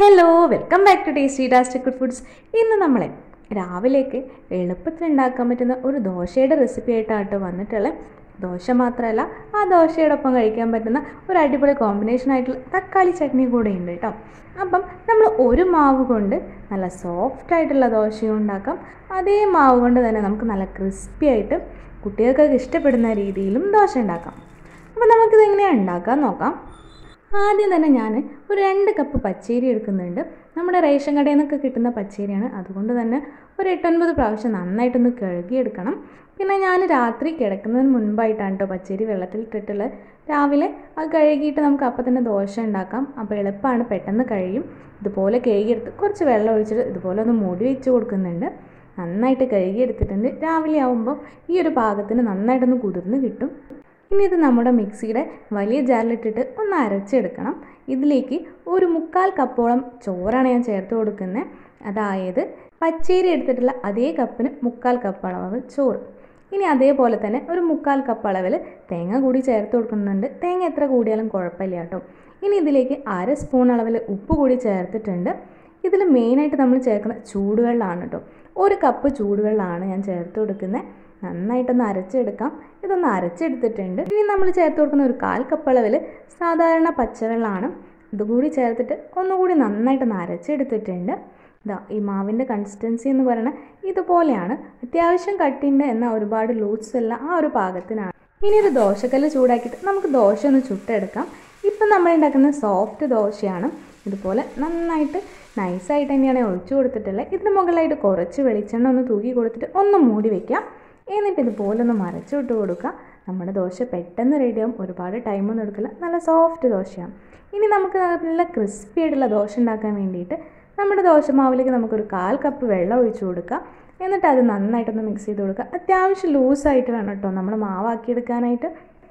hello welcome back to tasty tastic good foods ഇന്ന് നമ്മളെ രാവിലേക്ക് എളുപ്പത്തിൽ ഉണ്ടാക്കാൻ പറ്റുന്ന ഒരു ദോശയുടെ റെസിപ്പി ആയിട്ടാണ് കേട്ടോ വന്നിട്ടുള്ളത് ദോശ മാത്രമല്ല ആ ദോശയോടൊപ്പം കഴിക്കാൻ പറ്റുന്ന ഒരു അടിപൊളി കോമ്പിനേഷൻ ആയിട്ടുള്ള തക്കാളി ചട്നി കൂടെ ഉണ്ട് കേട്ടോ അപ്പം നമ്മൾ ഒരു മാവ് കൊണ്ട് നല്ല സോഫ്റ്റ് ആയിട്ടുള്ള ദോശയും ഉണ്ടാക്കാം അതേ മാവ് കൊണ്ട് തന്നെ നമുക്ക് നല്ല ക്രിസ്പി ആയിട്ട് കുട്ടികൾക്കൊക്കെ ഇഷ്ടപ്പെടുന്ന രീതിയിലും ദോശ ഉണ്ടാക്കാം അപ്പോൾ നമുക്കിത് എങ്ങനെയാണ് ഉണ്ടാക്കാൻ നോക്കാം ആദ്യം തന്നെ ഞാൻ ഒരു രണ്ട് കപ്പ് പച്ചരി എടുക്കുന്നുണ്ട് നമ്മുടെ റേഷൻ കടയിൽ നിന്നൊക്കെ കിട്ടുന്ന പച്ചരിയാണ് അതുകൊണ്ട് തന്നെ ഒരു എട്ടൊൻപത് പ്രാവശ്യം നന്നായിട്ടൊന്ന് കഴുകിയെടുക്കണം പിന്നെ ഞാൻ രാത്രി കിടക്കുന്നതിന് മുൻപായിട്ടാണ് കേട്ടോ പച്ചരി വെള്ളത്തിലിട്ടിട്ടുള്ളത് രാവിലെ അത് കഴുകിയിട്ട് നമുക്ക് അപ്പം തന്നെ ദോശ ഉണ്ടാക്കാം അപ്പോൾ എളുപ്പമാണ് പെട്ടെന്ന് കഴിയും ഇതുപോലെ കഴുകിയെടുത്ത് കുറച്ച് വെള്ളം ഒഴിച്ചിട്ട് ഇതുപോലെ ഒന്ന് മൂടി വെച്ച് കൊടുക്കുന്നുണ്ട് നന്നായിട്ട് കഴുകിയെടുത്തിട്ടുണ്ട് രാവിലെ ആകുമ്പോൾ ഈ ഒരു പാകത്തിന് നന്നായിട്ടൊന്ന് കുതിർന്ന് കിട്ടും ഇനി ഇത് നമ്മുടെ മിക്സിയുടെ വലിയ ജാറിലിട്ടിട്ട് ഒന്ന് അരച്ചെടുക്കണം ഇതിലേക്ക് ഒരു മുക്കാൽ കപ്പോളം ചോറാണ് ഞാൻ ചേർത്ത് കൊടുക്കുന്നത് അതായത് പച്ചരി എടുത്തിട്ടുള്ള അതേ കപ്പിന് മുക്കാൽ കപ്പ് അളവ് ചോറ് ഇനി അതേപോലെ തന്നെ ഒരു മുക്കാൽ കപ്പ് അളവിൽ തേങ്ങ കൂടി ചേർത്ത് കൊടുക്കുന്നുണ്ട് തേങ്ങ എത്ര കൂടിയാലും കുഴപ്പമില്ല കേട്ടോ ഇനി ഇതിലേക്ക് അര സ്പൂൺ അളവിൽ ഉപ്പ് കൂടി ചേർത്തിട്ടുണ്ട് ഇതിൽ മെയിനായിട്ട് നമ്മൾ ചേർക്കുന്ന ചൂടുവെള്ളമാണ് കേട്ടോ ഒരു കപ്പ് ചൂടുവെള്ളമാണ് ഞാൻ ചേർത്ത് കൊടുക്കുന്നത് നന്നായിട്ടൊന്ന് അരച്ചെടുക്കാം ഇതൊന്ന് അരച്ചെടുത്തിട്ടുണ്ട് ഇനി നമ്മൾ ചേർത്ത് കൊടുക്കുന്ന ഒരു കാൽ കപ്പ് അളവിൽ സാധാരണ പച്ചവെള്ളമാണ് ഇതുകൂടി ചേർത്തിട്ട് ഒന്നുകൂടി നന്നായിട്ടൊന്ന് അരച്ചെടുത്തിട്ടുണ്ട് ഇതാ ഈ മാവിൻ്റെ കൺസിസ്റ്റൻസി എന്ന് പറയുന്നത് ഇതുപോലെയാണ് അത്യാവശ്യം കട്ടിയുണ്ട് എന്നാൽ ഒരുപാട് ലൂസ് അല്ല ആ ഒരു പാകത്തിനാണ് ഇനി ഒരു ദോശക്കല്ല് ചൂടാക്കിയിട്ട് നമുക്ക് ദോശ ഒന്ന് ചുട്ടെടുക്കാം ഇപ്പം നമ്മൾ ഉണ്ടാക്കുന്ന സോഫ്റ്റ് ദോശയാണ് ഇതുപോലെ നന്നായിട്ട് നൈസായിട്ട് തന്നെയാണ് ഒഴിച്ചു കൊടുത്തിട്ടുള്ളത് ഇതിന് മുകളിലായിട്ട് കുറച്ച് വെളിച്ചെണ്ണ ഒന്ന് തൂക്കി കൊടുത്തിട്ട് ഒന്ന് മൂടി വയ്ക്കാം എന്നിട്ട് ഇതുപോലെ ഒന്ന് മറച്ചു വിട്ട് കൊടുക്കുക നമ്മുടെ ദോശ പെട്ടെന്ന് റെഡിയാവും ഒരുപാട് ടൈമൊന്നും എടുക്കില്ല നല്ല സോഫ്റ്റ് ദോശയാണ് ഇനി നമുക്ക് നല്ല ക്രിസ്പി ആയിട്ടുള്ള ദോശ ഉണ്ടാക്കാൻ വേണ്ടിയിട്ട് നമ്മുടെ ദോശമാവിലേക്ക് നമുക്കൊരു കാൽ കപ്പ് വെള്ളം ഒഴിച്ചു കൊടുക്കുക എന്നിട്ട് അത് നന്നായിട്ടൊന്ന് മിക്സ് ചെയ്ത് കൊടുക്കുക അത്യാവശ്യം ലൂസായിട്ട് വേണം കേട്ടോ നമ്മൾ മാവാക്കിയെടുക്കാനായിട്ട്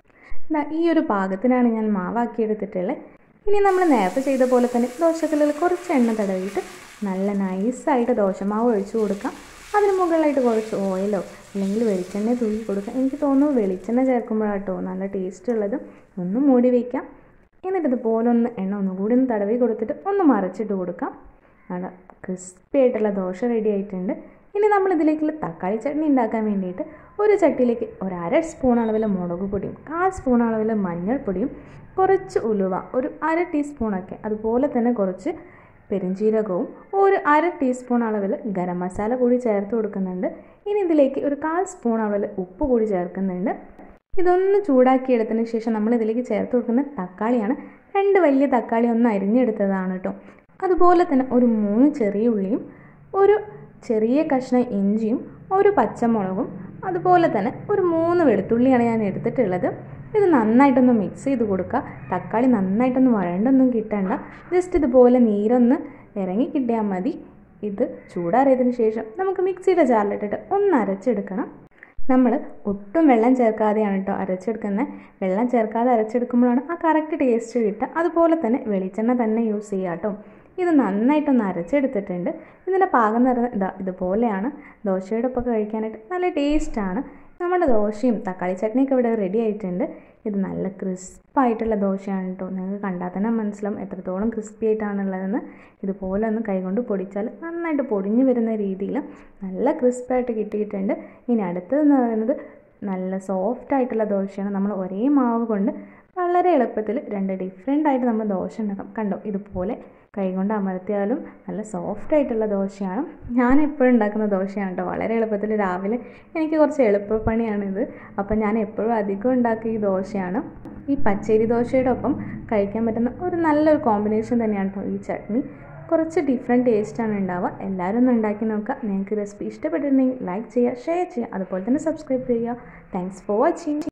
ഈ ഒരു പാകത്തിനാണ് ഞാൻ മാവാക്കിയെടുത്തിട്ടുള്ളത് ഇനി നമ്മൾ നേരത്തെ ചെയ്ത പോലെ തന്നെ ദോശക്കല്ലിൽ കുറച്ച് എണ്ണ തടവിയിട്ട് നല്ല നൈസായിട്ട് ദോശമാവ് ഒഴിച്ചു കൊടുക്കാം അതിന് മുകളിലായിട്ട് കുറച്ച് ഓയിലോ അല്ലെങ്കിൽ വെളിച്ചെണ്ണ തൂക്കി കൊടുക്കാം എനിക്ക് തോന്നുന്നു വെളിച്ചെണ്ണ ചേർക്കുമ്പോഴാട്ടോ നല്ല ടേസ്റ്റ് ഉള്ളത് ഒന്ന് മൂടി വയ്ക്കാം എന്നിട്ട് ഇതുപോലെ ഒന്ന് എണ്ണ ഒന്നുകൂടി ഒന്ന് തടവി കൊടുത്തിട്ട് ഒന്ന് മറിച്ചിട്ട് കൊടുക്കാം നല്ല ക്രിസ്പി ആയിട്ടുള്ള ദോശ റെഡി ആയിട്ടുണ്ട് ഇനി നമ്മൾ ഇതിലേക്കുള്ള തക്കാളി ചട്നി ഉണ്ടാക്കാൻ വേണ്ടിയിട്ട് ഒരു ചട്ടിയിലേക്ക് ഒരു അര സ്പൂൺ അളവിൽ മുളക് പൊടിയും കാൽ സ്പൂൺ അളവിൽ മഞ്ഞൾപ്പൊടിയും കുറച്ച് ഉലുവ ഒരു അര ടീസ്പൂണൊക്കെ അതുപോലെ തന്നെ കുറച്ച് പെരുംജീരകവും ഒരു അര ടീസ്പൂൺ അളവിൽ ഗരം മസാല കൂടി ചേർത്ത് കൊടുക്കുന്നുണ്ട് ഇനി ഇതിലേക്ക് ഒരു കാൽ സ്പൂൺ അളവിൽ ഉപ്പ് കൂടി ചേർക്കുന്നുണ്ട് ഇതൊന്ന് ചൂടാക്കിയെടുത്തതിന് ശേഷം നമ്മൾ ഇതിലേക്ക് ചേർത്ത് കൊടുക്കുന്ന തക്കാളിയാണ് രണ്ട് വലിയ തക്കാളി ഒന്ന് അരിഞ്ഞെടുത്തതാണ് കേട്ടോ അതുപോലെ തന്നെ ഒരു മൂന്ന് ചെറിയ ഉള്ളിയും ഒരു ചെറിയ കഷ്ണം ഇഞ്ചിയും ഒരു പച്ചമുളകും അതുപോലെ തന്നെ ഒരു മൂന്ന് വെളുത്തുള്ളിയാണ് ഞാൻ എടുത്തിട്ടുള്ളത് ഇത് നന്നായിട്ടൊന്ന് മിക്സ് ചെയ്ത് കൊടുക്കുക തക്കാളി നന്നായിട്ടൊന്ന് വഴണ്ടൊന്നും കിട്ടണ്ട ജസ്റ്റ് ഇതുപോലെ നീരൊന്ന് ഇറങ്ങി കിട്ടിയാൽ മതി ഇത് ചൂടാറിയതിന് ശേഷം നമുക്ക് മിക്സിയുടെ ജാറിലിട്ടിട്ട് ഒന്ന് അരച്ചെടുക്കണം നമ്മൾ ഒട്ടും വെള്ളം ചേർക്കാതെയാണ് കേട്ടോ അരച്ചെടുക്കുന്നത് വെള്ളം ചേർക്കാതെ അരച്ചെടുക്കുമ്പോഴാണ് ആ കറക്റ്റ് ടേസ്റ്റ് കിട്ടുക അതുപോലെ തന്നെ വെളിച്ചെണ്ണ തന്നെ യൂസ് ചെയ്യുക കേട്ടോ ഇത് നന്നായിട്ടൊന്ന് അരച്ചെടുത്തിട്ടുണ്ട് ഇതിൻ്റെ പാകം എന്ന് പറയുന്നത് ഇതാ ഇതുപോലെയാണ് ദോശയുടെ ഒപ്പം കഴിക്കാനായിട്ട് നല്ല ടേസ്റ്റാണ് നമ്മുടെ ദോശയും തക്കാളി ചട്നിയൊക്കെ ഇവിടെ റെഡി ആയിട്ടുണ്ട് ഇത് നല്ല ക്രിസ്പായിട്ടുള്ള ദോശയാണ് കേട്ടോ നിങ്ങൾക്ക് കണ്ടാൽ തന്നെ മനസ്സിലാവും എത്രത്തോളം ക്രിസ്പി ആയിട്ടാണുള്ളതെന്ന് ഇതുപോലെ ഒന്ന് കൈകൊണ്ട് പൊടിച്ചാൽ നന്നായിട്ട് പൊടിഞ്ഞു വരുന്ന രീതിയിൽ നല്ല ക്രിസ്പായിട്ട് കിട്ടിയിട്ടുണ്ട് ഇനി അടുത്തതെന്ന് പറയുന്നത് നല്ല സോഫ്റ്റ് ആയിട്ടുള്ള ദോശയാണ് നമ്മൾ ഒരേ മാവ് കൊണ്ട് വളരെ എളുപ്പത്തിൽ രണ്ട് ഡിഫറെൻ്റ് ആയിട്ട് നമ്മൾ ദോശ ഉണ്ടാക്കാം കണ്ടോ ഇതുപോലെ കൈകൊണ്ട് അമർത്തിയാലും നല്ല സോഫ്റ്റ് ആയിട്ടുള്ള ദോശയാണ് ഞാൻ എപ്പോഴും ഉണ്ടാക്കുന്ന ദോശയാണ് കേട്ടോ വളരെ എളുപ്പത്തിൽ രാവിലെ എനിക്ക് കുറച്ച് എളുപ്പപ്പണിയാണിത് അപ്പം ഞാൻ എപ്പോഴും അധികം ഉണ്ടാക്കിയ ഈ ദോശയാണ് ഈ പച്ചരി ദോശയുടെ ഒപ്പം കഴിക്കാൻ പറ്റുന്ന ഒരു നല്ലൊരു കോമ്പിനേഷൻ തന്നെയാണ് കേട്ടോ ഈ ചട്നി കുറച്ച് ഡിഫറെൻറ്റ് ടേസ്റ്റാണ് ഉണ്ടാവുക എല്ലാവരും ഒന്ന് ഉണ്ടാക്കി നോക്കുക നിങ്ങൾക്ക് റെസിപ്പി ഇഷ്ടപ്പെട്ടിട്ടുണ്ടെങ്കിൽ ലൈക്ക് ചെയ്യുക ഷെയർ ചെയ്യുക അതുപോലെ തന്നെ സബ്സ്ക്രൈബ് ചെയ്യുക താങ്ക്സ് ഫോർ വാച്ചിങ്